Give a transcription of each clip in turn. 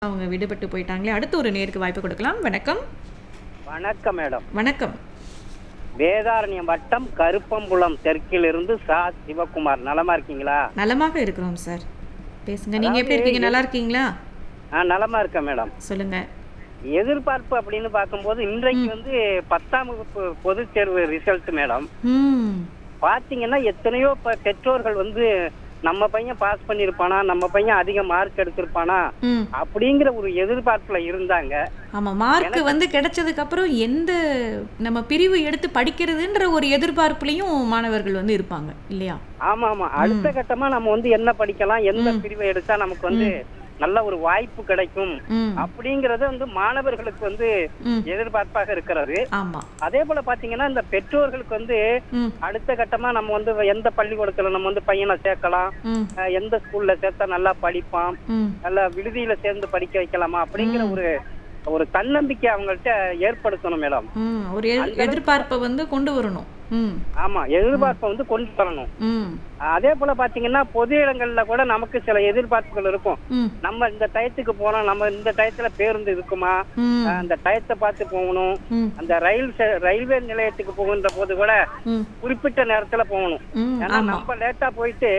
அவங்க விடுபட்டு போயிட்டாங்களே அடுத்து ஒரு நேருக்கு வாய்ப்பு கொடுக்கலாம் வணக்கம் வணக்கம் மேடம் வணக்கம் வேதாரண்யம் வட்டம் கருப்பம்புலம் தெற்கிலிருந்து சா சிவகுமார் நலமா இருக்கீங்களா நலமாக இருக்கிறோம் சார் பேசுங்க நீங்க எப்படி இருக்கீங்க நல்லா இருக்கீங்களா ஆ நலமா இருக்கேன் மேடம் சொல்லுங்க எதிர்பார்ப்பு அப்படின்னு பார்க்கும்போது இன்றைக்கு வந்து பத்தாம் வகுப்பு பொதுத் தேர்வு ரிசல்ட் மேடம் ம் பாத்தீங்கன்னா எத்தனையோ ப- பெற்றோர்கள் வந்து நம்ம பையன் பாஸ் பண்ணிருப்பானா நம்ம பையன் அதிக மார்க் எடுத்திருப்பானா ம் அப்படிங்கிற ஒரு எதிர்பார்ப்புல இருந்தாங்க ஆமா மார்க் வந்து கிடைச்சதுக்கு அப்புறம் எந்த நம்ம பிரிவு எடுத்து படிக்கிறதுன்ற ஒரு எதிர்பார்ப்புலயும் மாணவர்கள் வந்து இருப்பாங்க இல்லையா ஆமா ஆமா அடுத்த கட்டமா நம்ம வந்து என்ன படிக்கலாம் எந்த பிரிவை எடுத்தா நமக்கு வந்து நல்ல ஒரு வாய்ப்பு கிடைக்கும் ம் அப்படிங்கறது வந்து மாணவர்களுக்கு வந்து ம் எதிர்பார்ப்பாக இருக்கிறது ஆமா அதே போல பாத்தீங்கன்னா இந்த பெற்றோர்களுக்கு வந்து ம் அடுத்த கட்டமா நம்ம வந்து எந்த பள்ளிக்கூடத்துல நம்ம வந்து பையனை சேர்க்கலாம் ம் அஹ் எந்த ஸ்கூல்ல சேர்த்தா நல்லா படிப்பான் ம் நல்லா விடுதியில சேர்ந்து படிக்க வைக்கலாமா அப்படிங்கிற ஒரு ஒரு தன்னம்பிக்கை அவங்கள்ட்ட ஏற்படுத்தணும் மேடம் ம் ஒரு எதிர்- எதிர்பார்ப்பை வந்து கொண்டு வரணும் ம் ஆமா எதிர்பார்ப்பை வந்து கொண்டு வரணும் ம் அதே போல பாத்தீங்கன்னா பொது இடங்கள்ல கூட நமக்கு சில எதிர்பார்ப்புகள் இருக்கும் ம் நம்ம இந்த டயத்துக்கு போனோம் நம்ம இந்த டயத்துல பேருந்து இருக்குமா ம் அஹ் அந்த டயத்தை பார்த்து போகணும் ம் அந்த ரயில் செ- ரயில்வே நிலையத்துக்கு போகின்ற போது கூட ம் குறிப்பிட்ட நேரத்துல போகணும் ம் ஏன்னா ஆமா நம்ம லேட்டா போயிட்டு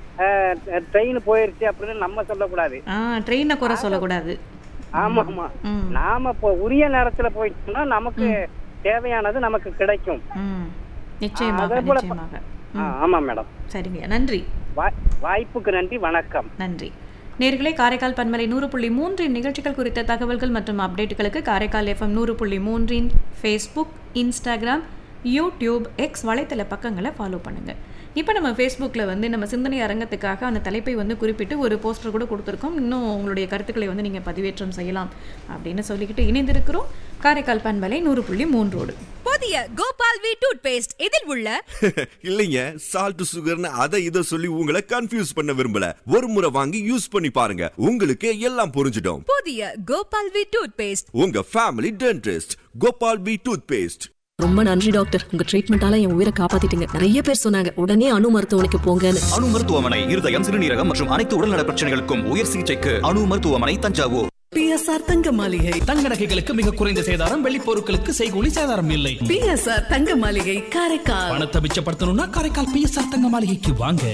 ட்ரெயின் போயிருச்சு அப்படின்னு நம்ம சொல்லக்கூடாது ஆ ட்ரெயினை குறை சொல்லக்கூடாது ஆமா ஆமா ம் நாம இப்போ உரிய நேரத்துல போயிட்டோம்னா நமக்கு தேவையானது நமக்கு கிடைக்கும் ம் நிச்சயமாக அதே போல நிச்சயமாக ஆ, ஆமா மேடம் சரிங்க நன்றி வாய்- வாய்ப்புக்கு நன்றி வணக்கம் நன்றி நேர்களே காரைக்கால் பன்மலை நூறு புள்ளி மூன்றின் நிகழ்ச்சிகள் குறித்த தகவல்கள் மற்றும் அப்டேட்டுகளுக்கு காரைக்கால் எஃப்எம் நூறு புள்ளி மூன்றின் ஃபேஸ்புக் இன்ஸ்டாகிராம் யூடியூப் எக்ஸ் வலைத்தள பக்கங்களை ஃபாலோ பண்ணுங்கள் இப்போ நம்ம ஃபேஸ்புக்கில் வந்து நம்ம சிந்தனை அரங்கத்துக்காக அந்த தலைப்பை வந்து குறிப்பிட்டு ஒரு போஸ்டர் கூட கொடுத்துருக்கோம் இன்னும் உங்களுடைய கருத்துக்களை வந்து நீங்கள் பதிவேற்றம் செய்யலாம் அப்படின்னு சொல்லிக்கிட்டு இணைந்திருக்கிறோம் காரைக்கால் பண்பலை நூறு புள்ளி மூன்றோடு புதிய கோபால் வி டூத் பேஸ்ட் இதில் உள்ள இல்லைங்க சால்ட் சுகர்னு அதை இதை சொல்லி உங்களை கன்ஃபியூஸ் பண்ண விரும்பல ஒரு முறை வாங்கி யூஸ் பண்ணி பாருங்க உங்களுக்கு எல்லாம் புரிஞ்சிடும் புதிய கோபால் வி டூத் பேஸ்ட் உங்க family dentist Gopal P toothpaste ரொம்ப நன்றி டாக்டர் உங்க ட்ரீட்மெண்டால என் உயிரை காப்பாத்திட்டீங்க நிறைய பேர் சொன்னாங்க உடனே அணு மருத்துவமனைக்கு போங்கன்னு அணு மருத்துவமனை இருதயம் சிறுநீரகம் மற்றும் அனைத்து உடல்நல பிரச்சனைகளுக்கும் உயர் சிகிச்சைக்கு அணு மருத்துவமனை தஞ்சாவூர் பிஎஸ்ஆர் தங்க மாளிகை தங்க நகைகளுக்கு மிக குறைந்த சேதாரம் வெள்ளி பொருட்களுக்கு செய்கூலி சேதாரம் இல்லை பிஎஸ்ஆர் தங்க மாளிகை காரைக்கால் பணத்தை மிச்சப்படுத்தணும்னா காரைக்கால் பிஎஸ்ஆர் தங்க மாளிகைக்கு வாங்க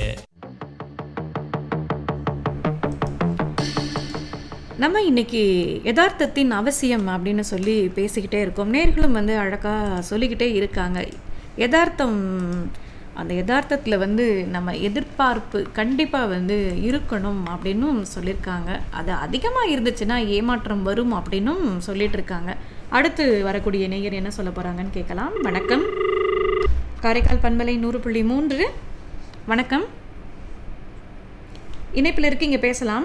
நம்ம இன்னைக்கு யதார்த்தத்தின் அவசியம் அப்படின்னு சொல்லி பேசிக்கிட்டே இருக்கோம் நேர்களும் வந்து அழகாக சொல்லிக்கிட்டே இருக்காங்க யதார்த்தம் அந்த யதார்த்தத்தில் வந்து நம்ம எதிர்பார்ப்பு கண்டிப்பாக வந்து இருக்கணும் அப்படின்னும் சொல்லியிருக்காங்க அது அதிகமாக இருந்துச்சுன்னா ஏமாற்றம் வரும் அப்படின்னும் சொல்லிட்டு இருக்காங்க அடுத்து வரக்கூடிய நேயர் என்ன சொல்ல போகிறாங்கன்னு கேட்கலாம் வணக்கம் காரைக்கால் பண்பலை நூறு புள்ளி மூன்று வணக்கம் இணைப்பில் இருக்கீங்க பேசலாம்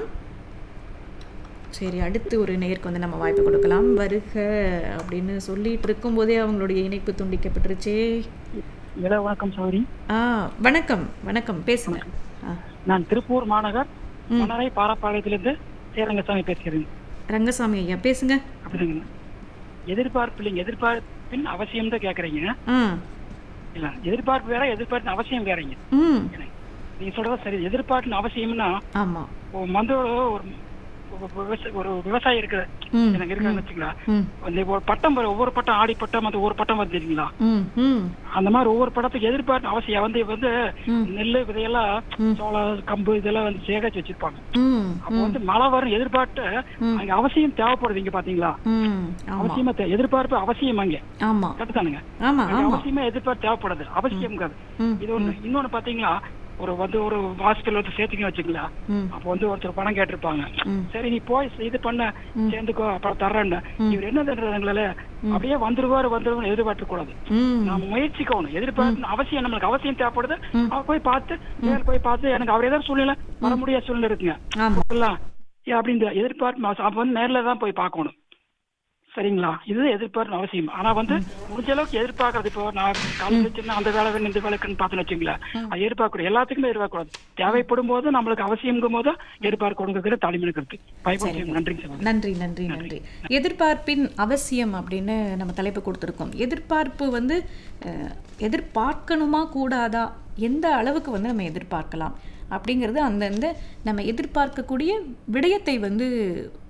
சரி அடுத்து ஒரு நேருக்கு வந்து நம்ம வாய்ப்பு கொடுக்கலாம் வருக அப்படின்னு சொல்லிட்டு இருக்கும்போதே அவங்களுடைய இணைப்பு துண்டிக்கப்பட்டுருச்சே இள வணக்கம் சௌரி ஆ வணக்கம் வணக்கம் பேசுங்க ஆ, நான் திருப்பூர் மாநகர் மணரை பாரப்பாளையத்திலிருந்து சேரங்கசாமி பேசுகிறேன் ரங்கசாமி ஐயா பேசுங்க அப்படிங்க எதிர்பார்ப்பு இல்லைங்க எதிர்பார்ப்பின் அவசியம் தான் கேக்குறீங்க ஆ இல்ல எதிர்பார்ப்பு வேற எதிர்பார்ப்பின் அவசியம் வேறங்க ம் நீங்க சொல்றது சரி எதிர்பார்ப்பின் அவசியம்னா ஆமாம் ஒரு வந்து ஒரு ஒரு விவசாய ஒரு விவசாயி இருக்கிற ம், எனக்கு இருக்காங்க வச்சுங்களா ம் அந்த ஒரு பட்டம் வரும், ஒவ்வொரு பட்டம் ஆடி பட்டம் அந்த ஒரு பட்டம் வந்து தெரியுங்களா ம் ம் அந்த மாதிரி ஒவ்வொரு படத்துக்கு எதிர்பார்ப்பு அவசியம் வந்து வந்து நெல்லு விதையெல்லாம் சோளம் கம்பு இதெல்லாம் வந்து சேகரிச்சு வச்சிருப்பாங்க ம் அப்போ வந்து மழை வரும் எதிர்பார்த்து அங்க அவசியம் தேவைப்படுது இங்க பாத்தீங்களா ம் ஆமாம் அவசியமா தே- எதிர்பார்ப்பு அவசியம் அங்க ஆமாம் கரெக்டானுங்க ஆமாம் அங்க ஆமாம் அவசியமா எதிர்பார்ப்பு தேவைப்படுது அவசியம் ம், இது ஒண்ணு இன்னொன்னு பாத்தீங்களா ஒரு வந்து ஒரு ஹாஸ்பிட்டல் வந்து சேர்த்துக்க வச்சுங்களா ம் அப்போ வந்து ஒருத்தர் பணம் கேட்டிருப்பாங்க ம். சரி நீ போய் இது பண்ண சேர்ந்துக்கோ அப்புறம் தர்றேன்னு இவர் என்ன தர்றதுங்களால அப்படியே வந்துருவாரு வந்துருவாரு எதிர்பார்க்க கூடாது ம் நாம முயற்சிக்கணும் எதிர்பார்ப்பு அவசியம் நம்மளுக்கு அவசியம் தேவைப்படுது அவர் போய் பார்த்து நேரில் போய் பார்த்து எனக்கு அவர் ஏதாவது சூழ்நிலை வர முடியாத சூழ்நிலை இருக்குங்க ஆமாம் சொல்லலாம் அப்படின்னு எதிர்பார்ப்பு அவசியம். அப்ப வந்து நேர்ல தான் போய் பார்க்கணும் சரிங்களா இது எதிர்பார்ப்பு அவசியம் ஆனா வந்து முடிஞ்ச அளவுக்கு எதிர்பார்க்கறது இப்போ நான் காலேஜ் வச்சிருந்தா அந்த வேலை வேணும் இந்த வேலைக்குன்னு பார்த்துன்னு வச்சுங்களேன் அது எதிர்பார்க்கக்கூடாது எல்லாத்துக்குமே எதிர்பார்க்கக்கூடாது தேவைப்படும் போது நம்மளுக்கு அவசியங்கும் போது எதிர்பார்க்கணுங்கிறது தலைமை கருத்து பயப்பட நன்றிங்க சார் நன்றி நன்றி நன்றி எதிர்பார்ப்பின் அவசியம் அப்படின்னு நம்ம தலைப்பு கொடுத்துருக்கோம் எதிர்பார்ப்பு வந்து அஹ், எதிர்பார்க்கணுமா கூடாதா எந்த அளவுக்கு வந்து நம்ம எதிர்பார்க்கலாம் அப்படிங்கிறது அந்தந்த நம்ம எதிர்பார்க்கக்கூடிய விடயத்தை வந்து